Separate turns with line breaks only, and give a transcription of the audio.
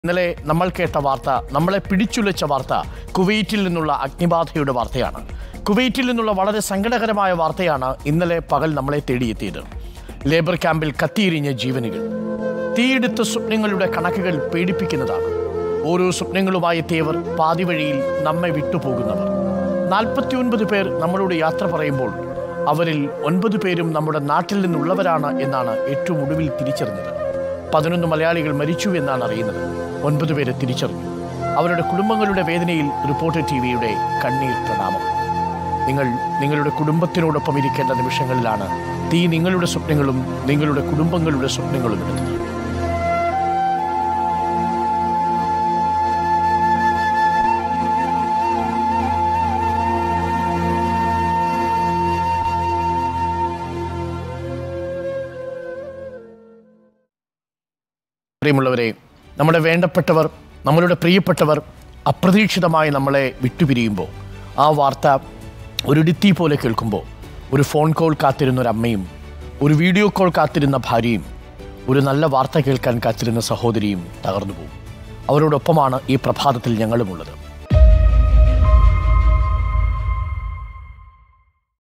ഇന്നലെ നമ്മൾ കേട്ട വാർത്ത നമ്മളെ പിടിച്ചുലച്ച വാർത്ത കുവൈറ്റിൽ നിന്നുള്ള അഗ്നിബാധയുടെ വാർത്തയാണ് കുവൈറ്റിൽ നിന്നുള്ള വളരെ സങ്കടകരമായ വാർത്തയാണ് ഇന്നലെ പകൽ നമ്മളെ തേടിയെത്തിയത് ലേബർ ക്യാമ്പിൽ കത്തിയിരിഞ്ഞ ജീവനുകൾ തീയെടുത്ത സ്വപ്നങ്ങളുടെ കണക്കുകൾ പേടിപ്പിക്കുന്നതാണ് ഓരോ സ്വപ്നങ്ങളുമായി എത്തിയവർ പാതി വഴിയിൽ നമ്മെ വിട്ടുപോകുന്നവർ നാൽപ്പത്തിയൊൻപത് പേർ നമ്മളോട് യാത്ര പറയുമ്പോൾ അവരിൽ ഒൻപത് പേരും നമ്മുടെ നാട്ടിൽ നിന്നുള്ളവരാണ് എന്നാണ് ഏറ്റവും ഒടുവിൽ തിരിച്ചറിഞ്ഞത് പതിനൊന്ന് മലയാളികൾ മരിച്ചു എന്നാണ് അറിയുന്നത് ഒൻപത് പേരെ തിരിച്ചറിഞ്ഞു അവരുടെ കുടുംബങ്ങളുടെ വേദനയിൽ റിപ്പോർട്ടർ ടി വിയുടെ കണ്ണീർ പ്രണാമം നിങ്ങൾ നിങ്ങളുടെ കുടുംബത്തിനോടൊപ്പം ഇരിക്കേണ്ട നിമിഷങ്ങളിലാണ് തീ നിങ്ങളുടെ സ്വപ്നങ്ങളും നിങ്ങളുടെ കുടുംബങ്ങളുടെ സ്വപ്നങ്ങളും എടുക്കുന്നത് പ്രിയമുള്ളവരെ നമ്മുടെ വേണ്ടപ്പെട്ടവർ നമ്മളുടെ പ്രിയപ്പെട്ടവർ അപ്രതീക്ഷിതമായി നമ്മളെ വിട്ടുപിരിയുമ്പോൾ ആ വാർത്ത ഒരിടുത്തി പോലെ കേൾക്കുമ്പോൾ ഒരു ഫോൺ കോൾ കാത്തിരുന്ന ഒരു അമ്മയും ഒരു വീഡിയോ കോൾ കാത്തിരുന്ന ഭാര്യയും ഒരു നല്ല വാർത്ത കേൾക്കാൻ കാത്തിരുന്ന സഹോദരിയും തകർന്നു പോകും അവരോടൊപ്പമാണ് ഈ പ്രഭാതത്തിൽ ഞങ്ങളുമുള്ളത്